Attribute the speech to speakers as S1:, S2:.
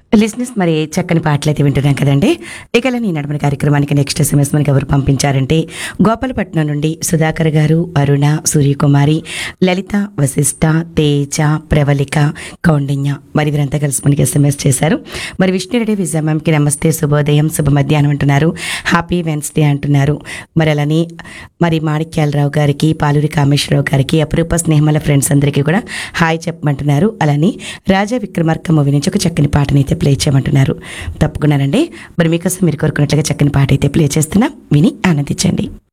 S1: లిజినెస్ మరి చక్కని పాటలు అయితే వింటున్నాం కదండి ఇక ఇలా నీ నడమని కార్యక్రమానికి నెక్స్ట్ ఎస్ఎంఎస్ మనకి ఎవరు పంపించారంటే గోపాలపట్నం నుండి సుధాకర్ గారు అరుణ సూర్యకుమారి లలిత వశిష్ట తేజ ప్రవళిక కౌండిన్య మరి వీరంతా కలిసి మనకి ఎస్ఎంఎస్ చేశారు మరి విష్ణురెడ్డి విజయమ్మకి నమస్తే శుభోదయం శుభ మధ్యాహ్నం అంటున్నారు హ్యాపీ వెన్స్డే అంటున్నారు మరి అలానే మరి మాణిక్యాలరావు గారికి పాలూరి కామేశ్వరరావు గారికి అపరూప స్నేహమల ఫ్రెండ్స్ అందరికీ కూడా హాయ్ చెప్పమంటున్నారు అలానే రాజా విక్రమార్క మూవీ నుంచి ఒక చక్కని పాటని అయితే ప్లే చేయమంటున్నారు తప్పకుండానండి మరి మీకోసం మీరు కోరుకున్నట్లుగా చక్కని పాట అయితే ప్లే చేస్తున్నా విని ఆనందించండి